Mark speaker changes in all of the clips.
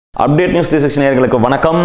Speaker 1: update news three sixty நேயர்களுக்கு வணக்கம்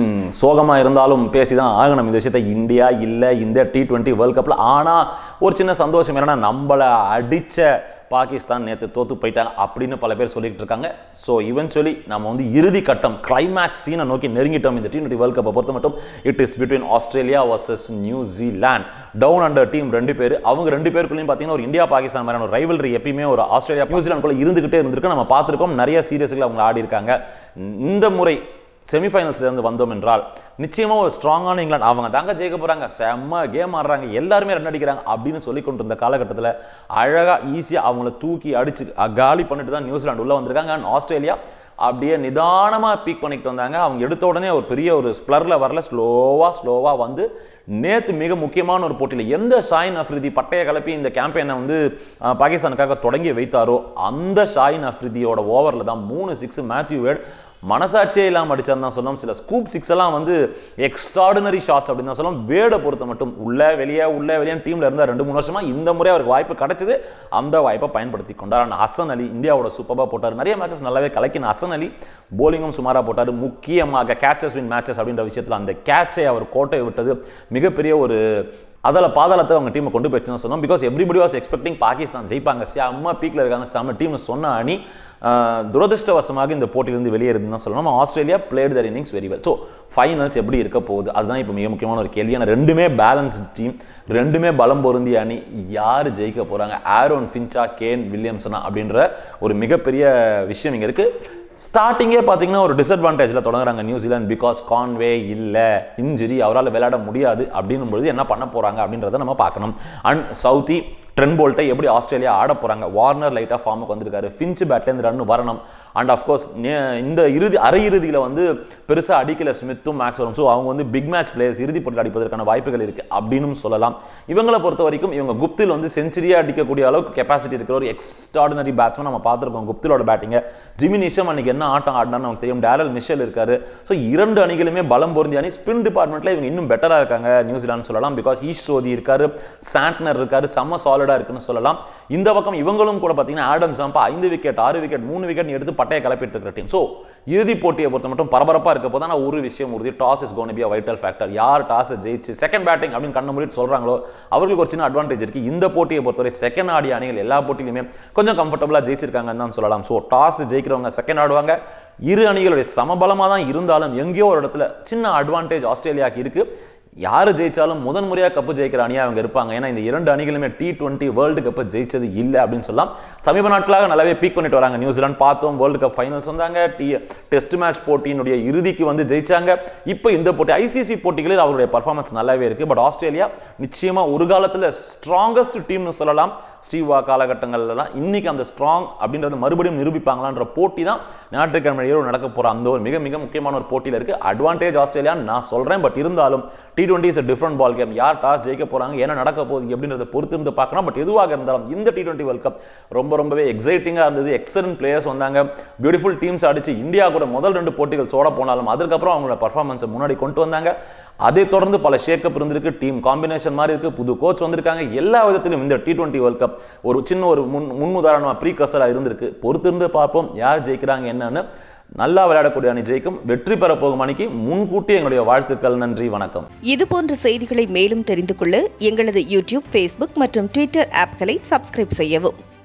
Speaker 1: சோகமாக இருந்தாலும் பேசி தான் ஆகணும் இந்த விஷயத்தை இந்தியா இல்லை இந்த டி டுவெண்ட்டி வேர்ல்ட் கப்பில் ஆனால் ஒரு சின்ன சந்தோஷம் என்னன்னா நம்மளை அடித்த பாகிஸ்தான் நேற்று தோத்து போயிட்டாங்க அப்படின்னு பல பேர் சொல்லிட்டு இருக்காங்க ஸோ இவென்ச்சுவலி நம்ம வந்து இறுதி கட்டம் கிளைமேக்ஸ் சீனை நோக்கி நெருங்கிட்டோம் இந்த டி டுவெண்ட்டி வேர்ல்ட் கப்பை பொறுத்த மட்டும் it is between Australia versus New Zealand down under team ரெண்டு பேர் அவங்க ரெண்டு பேருக்குள்ளேயும் பார்த்தீங்கன்னா ஒரு இந்தியா பாகிஸ்தான் மாதிரியான ஒரு ரைவல்ரி எப்பயுமே ஒரு ஆஸ்திரேலியா நியூசிலாந்துக்குள்ள இருந்துகிட்டே இருந்திருக்கு நம்ம பார்த்துருக்கோம் நிறைய சீரியஸ்களை அவங்க ஆடி இருக்காங்க இந்த முறை செமிஃபைனல்ஸ்ல இருந்து வந்தோம் என்றால் நிச்சயமா ஒரு ஸ்ட்ராங்கான இங்கிலாந்து அவங்க தாங்க ஜெயிக்க போறாங்க செம்ம கேம் ஆடுறாங்க எல்லாருமே ரன் அடிக்கிறாங்க அப்படின்னு சொல்லி கொண்டிருந்த காலகட்டத்தில் அழகா ஈஸியாக அவங்கள தூக்கி அடிச்சு அ- காலி பண்ணிட்டு தான் நியூசிலாந்து உள்ள வந்திருக்காங்க அண்ட் ஆஸ்திரேலியா அப்படியே நிதானமாக பீக் பண்ணிட்டு வந்தாங்க அவங்க எடுத்த உடனே ஒரு பெரிய ஒரு ஸ்ப்ளரில் வரல ஸ்லோவாக ஸ்லோவாக வந்து நேற்று மிக முக்கியமான ஒரு போட்டியில் எந்த ஷாயின் அஃப்ரிதி பட்டையை கிளப்பி இந்த கேம்பெயினை வந்து அஹ், பாகிஸ்தானுக்காக தொடங்கி வைத்தாரோ அந்த ஷாயின் அஃப்ரிதியோட ஓவரில் தான் மூணு சிக்ஸ் மேத்யூ வேட் மனசாட்சியே இல்லாமல் அடிச்சான்னு தான் சொல்லலாம் சில ஸ்கூப் சிக்ஸ் எல்லாம் வந்து எக்ஸ்ட்ராடினரி ஷாட்ஸ் அப்படின்னு தான் சொல்லலாம் வேடை பொறுத்த மட்டும் உள்ள வெளியே உள்ள வெளியே டீமில் இருந்தால் ரெண்டு மூணு வருஷமா இந்த முறை அவருக்கு வாய்ப்பு கிடைச்சது அந்த வாய்ப்பை பயன்படுத்தி கொண்டார் ஆனால் ஹசன் அலி இந்தியாவோட சூப்பராக போட்டார் நிறைய மேட்சஸ் நல்லாவே கலக்கின ஹசன் அலி போலிங்கும் சுமாராக போட்டார் முக்கியமாக கேச்சஸ் வின் மேட்சஸ் அப்படின்ற விஷயத்தில் அந்த கேட்சை அவர் கோட்டையை விட்டது மிகப்பெரிய ஒரு அதில் பாதாளத்தை அவங்க டீமை கொண்டு போயிடுச்சுன்னு சொன்னோம் because everybody was expecting Pakistan ஜெயிப்பாங்க செம்ம பீக்கில் இருக்காங்க செம்ம டீம்னு சொன்ன அணி ஆஹ், துரதிர்ஷ்டவசமாக இந்த போட்டியிலிருந்து வெளியேறுதுன்னு தான் சொல்லணும் Australia played their innings very well so finals எப்படி இருக்க போகுது அதுதான் இப்போ மிக முக்கியமான ஒரு கேள்வி ஏன்னா ரெண்டுமே பேலன்ஸ் டீம் ரெண்டுமே பலம் பொருந்திய அணி யார் ஜெயிக்க போகிறாங்க ஆரோன் ஃபின்ச்சா கேன் வில்லியம்சனா அப்படின்ற ஒரு மிகப்பெரிய விஷயம் இங்கே இருக்குது ஸ்டார்டிங்கே பார்த்தீங்கன்னா ஒரு டிஸ்அட்வான்டேஜில் தொடங்குறாங்க நியூசிலாந்து பிகாஸ் கான்வே இல்லை இன்ஜுரி அவரால் விளையாட முடியாது அப்படின்னும் பொழுது என்ன பண்ண போகிறாங்க அப்படின்றத நம்ம பார்க்கணும் அண்ட் சவுத்தி ட்ரென் போல்ட்டை எப்படி ஆஸ்திரேலியா ஆட போகிறாங்க வார்னர் லைட்டாக ஃபார்முக்கு வந்திருக்காரு ஃபின்ச் பேட்லேருந்து ரன் வரணும் அண்ட் அஃப்கோர்ஸ் இந்த இறுதி அரை இறுதியில் வந்து பெருசாக அடிக்கல ஸ்மித்தும் மேக்ஸ் வரும் ஸோ அவங்க வந்து பிக் மேட்ச் பிளேயர்ஸ் இறுதி போட்டியில் அடிப்பதற்கான வாய்ப்புகள் இருக்குது அப்படின்னு சொல்லலாம் இவங்களை பொறுத்த வரைக்கும் இவங்க குப்தில் வந்து செஞ்சுரியாக அடிக்கக்கூடிய அளவுக்கு கெப்பாசிட்டி இருக்கிற ஒரு எக்ஸ்ட்ராடினரி பேட்ஸ்மேன் நம்ம பார்த்துருக்கோம் குப்திலோட பேட்டிங்கை ஜிமி நிஷம் அன்னைக்கு என்ன ஆட்டம் ஆடினான்னு நமக்கு தெரியும் டேரல் மிஷல் இருக்காரு ஸோ இரண்டு அணிகளுமே பலம் பொருந்திய அணி ஸ்பின் டிபார்ட்மெண்ட்டில் இவங்க இன்னும் பெட்டராக இருக்காங்க நியூசிலாந்து சொல்லலாம் பிகாஸ் ஈஷ் சோதி இருக்காரு சாண்ட்னர் இருக்காரு செம்ம சாலிடாக இருக்குன்னு சொல்லலாம் இந்த பக்கம் இவங்களும் கூட பார்த்தீங்கன்னா ஆடம் சாம்பா ஐந்து விக்கெட் ஆறு விக்கெட் மூணு விக்கெட் எடுத்து பட்டையை கிளப்பிட்டு இருக்கிற டீம் ஸோ இறுதி போட்டியை பொறுத்த மட்டும் பரபரப்பாக இருக்க போது ஆனால் ஒரு விஷயம் உறுதி toss is gonna be vital factor யார் டாஸை ஜெயிச்சு செகண்ட் பேட்டிங் அப்படின்னு கண்ண மூடிட்டு சொல்கிறாங்களோ அவர்களுக்கு ஒரு சின்ன அட்வான்டேஜ் இருக்குது இந்த போட்டியை பொறுத்தவரை செகண்ட் ஆடிய அணிகள் எல்லா போட்டியிலுமே கொஞ்சம் கம்ஃபர்டபுளாக ஜெயிச்சிருக்காங்கன்னு தான் சொல்லலாம் ஸோ டாஸ் ஜெயிக்கிறவங்க செகண்ட் ஆடுவாங்க இரு அணிகளுடைய சமபலமாக தான் இருந்தாலும் எங்கேயோ ஒரு இடத்துல சின்ன அட்வான்டேஜ் ஆஸ்திரேலியாவுக்கு இருக்குது யார் ஜெயிச்சாலும் முதன் முறையாக கப்பு ஜெயிக்கிற அணியாக அவங்க இருப்பாங்க ஏன்னா இந்த இரண்டு அணிகளுமே டி டுவெண்ட்டி வேர்ல்டு கப்பை ஜெயிச்சது இல்லை அப்படின்னு சொல்லலாம் சமீப நாட்களாக நல்லாவே பீக் பண்ணிட்டு வராங்க நியூசிலாந்து பார்த்தோம் வேர்ல்டு கப் ஃபைனல்ஸ் வந்தாங்க டி டெஸ்ட் மேட்ச் போட்டியினுடைய இறுதிக்கு வந்து ஜெயிச்சாங்க இப்போ இந்த போட்டி ஐசிசி போட்டிகளில் அவருடைய பர்ஃபார்மன்ஸ் நல்லாவே இருக்கு பட் ஆஸ்திரேலியா நிச்சயமா ஒரு காலத்தில் ஸ்ட்ராங்கஸ்ட் டீம்னு சொல்லலாம் ஸ்டீவா காலகட்டங்கள்லாம் இன்னைக்கு அந்த ஸ்ட்ராங் அப்படின்றத மறுபடியும் நிரூபிப்பாங்களான்ற போட்டி தான் ஞாயிற்றுக்கிழமை இரவு நடக்க போற அந்த ஒரு மிக மிக முக்கியமான ஒரு போட்டியில் இருக்கு அட்வான்டேஜ் ஆஸ்திரேலியா நான் சொல்றேன் பட் இருந்தாலும் T twenty is different ball game யார் டாஸ் ஜெயிக்க போறாங்க என்ன நடக்க போகுது எப்படின்றத பொறுத்து இருந்து பார்க்கணும் பட் எதுவாக இருந்தாலும் இந்த டி டுவெண்ட்டி வேர்ல்ட் கப் ரொம்ப ரொம்பவே எக்ஸைட்டிங்காக இருந்தது எக்ஸலன்ட் பிளேயர்ஸ் வந்தாங்க பியூட்டிஃபுல் டீம்ஸ் அடிச்சு இந்தியா கூட முதல் ரெண்டு போட்டிகள் சோட போனாலும் அதுக்கப்புறம் அவங்களோட பர்ஃபார்மன்ஸை முன்னாடி கொண்டு வந்தாங்க அதை தொடர்ந்து பல ஷேக்கப் இருந்திருக்கு டீம் காம்பினேஷன் மாதிரி இருக்கு புது கோச் வந்திருக்காங்க எல்லா விதத்திலும் இந்த டி டுவெண்ட்டி வேர்ல்ட் கப் ஒரு சின்ன ஒரு முன் முன் உதாரணமாக ப்ரீ கசராக இருந்திருக்கு பொறுத்திருந்து பார்ப்போம் யார் ஜெயிக்கிறாங்க என்னன்னு நல்லா விளையாடக்கூடிய அணி ஜெயிக்கும் வெற்றி பெற போகும் அணிக்கு முன்கூட்டி எங்களுடைய வாழ்த்துக்கள் நன்றி வணக்கம்
Speaker 2: இது போன்ற செய்திகளை மேலும் தெரிந்து கொள்ள எங்களது யூடியூப் ஃபேஸ்புக் மற்றும் ட்விட்டர் ஆப்களை சப்ஸ்கிரைப் செய்யவும்